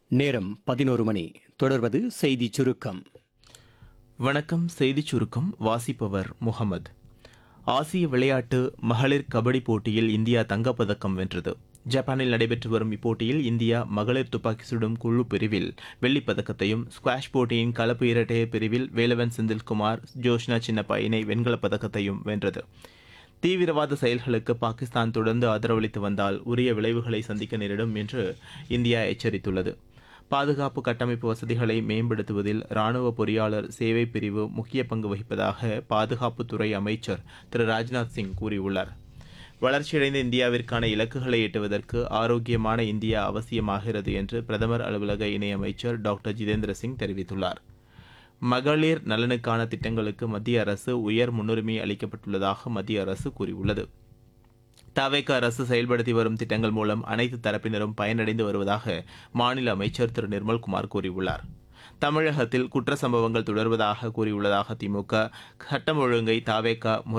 நேரம் பதினோரு மணி தொடர்வது செய்தி சுருக்கம் வணக்கம் செய்திச் சுருக்கம் வாசிப்பவர் முகமது ஆசிய விளையாட்டு மகளிர் கபடி போட்டியில் இந்தியா தங்கப்பதக்கம் வென்றது ஜப்பானில் நடைபெற்று வரும் இப்போட்டியில் இந்தியா மகளிர் துப்பாக்கி சுடும் குழு பிரிவில் வெள்ளிப் பதக்கத்தையும் ஸ்குவாஷ் போட்டியின் கலப்பு இரட்டையர் பிரிவில் வேலவன் செந்தில்குமார் ஜோஷ்னா சின்னப்பா இணை வெண்கலப் பதக்கத்தையும் வென்றது தீவிரவாத செயல்களுக்கு பாகிஸ்தான் தொடர்ந்து ஆதரவளித்து வந்தால் உரிய விளைவுகளை சந்திக்க நேரிடும் என்று இந்தியா எச்சரித்துள்ளது பாதுகாப்பு கட்டமைப்பு வசதிகளை மேம்படுத்துவதில் ராணுவ பொறியாளர் சேவை பிரிவு முக்கிய பங்கு வகிப்பதாக பாதுகாப்புத்துறை அமைச்சர் திரு ராஜ்நாத் சிங் கூறியுள்ளார் வளர்ச்சியடைந்த இந்தியாவிற்கான இலக்குகளை எட்டுவதற்கு ஆரோக்கியமான இந்தியா அவசியமாகிறது என்று பிரதமர் அலுவலக இணையமைச்சர் டாக்டர் ஜிதேந்திர சிங் தெரிவித்துள்ளார் மகளிர் நலனுக்கான திட்டங்களுக்கு மத்திய அரசு உயர் முன்னுரிமை அளிக்கப்பட்டுள்ளதாக மத்திய அரசு கூறியுள்ளது தவேக அரசு செயல்படுத்தி வரும் திட்டங்கள் மூலம் அனைத்து தரப்பினரும் பயனடைந்து வருவதாக மாநில அமைச்சர் திரு நிர்மல்குமார் கூறியுள்ளார் தமிழகத்தில் குற்ற சம்பவங்கள் தொடர்வதாக கூறியுள்ளதாக திமுக சட்டம் ஒழுங்கை தாவேக